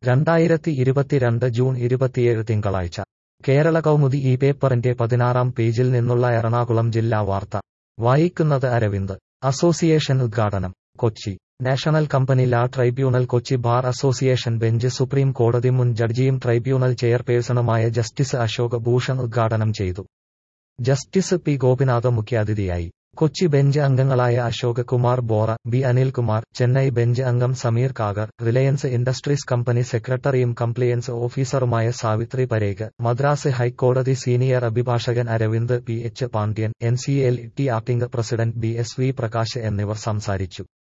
രണ്ടായിരത്തി ഇരുപത്തിരണ്ട് ജൂൺ ഇരുപത്തിയേഴ് തിങ്കളാഴ്ച കേരള കൗമുദി ഈ പേപ്പറിന്റെ പതിനാറാം പേജിൽ നിന്നുള്ള എറണാകുളം ജില്ലാ വാർത്ത വായിക്കുന്നത് അരവിന്ദ് അസോസിയേഷൻ ഉദ്ഘാടനം Kochi national company law tribunal Kochi bar association bench supreme കോടതി മുൻ ജഡ്ജിയും ട്രൈബ്യൂണൽ ചെയർപേഴ്സണുമായ ജസ്റ്റിസ് അശോക് ഭൂഷൺ ഉദ്ഘാടനം ചെയ്തു ജസ്റ്റിസ് പി ഗോപിനാഥ് മുഖ്യാതിഥിയായി കൊച്ചി ബെഞ്ച് അംഗങ്ങളായ അശോക് കുമാർ ബോറ ബി അനിൽകുമാർ ചെന്നൈ ബെഞ്ച് അംഗം Sameer Kakar Reliance Industries company സെക്രട്ടറിയും കംപ്ലയൻസ് ഓഫീസറുമായ സാവിത്രി പരേഖ് മദ്രാസ് ഹൈക്കോടതി സീനിയർ അഭിഭാഷകൻ Aravind P H Pandian N C L T acting president B S V Prakash എന്നിവർ സംസാരിച്ചു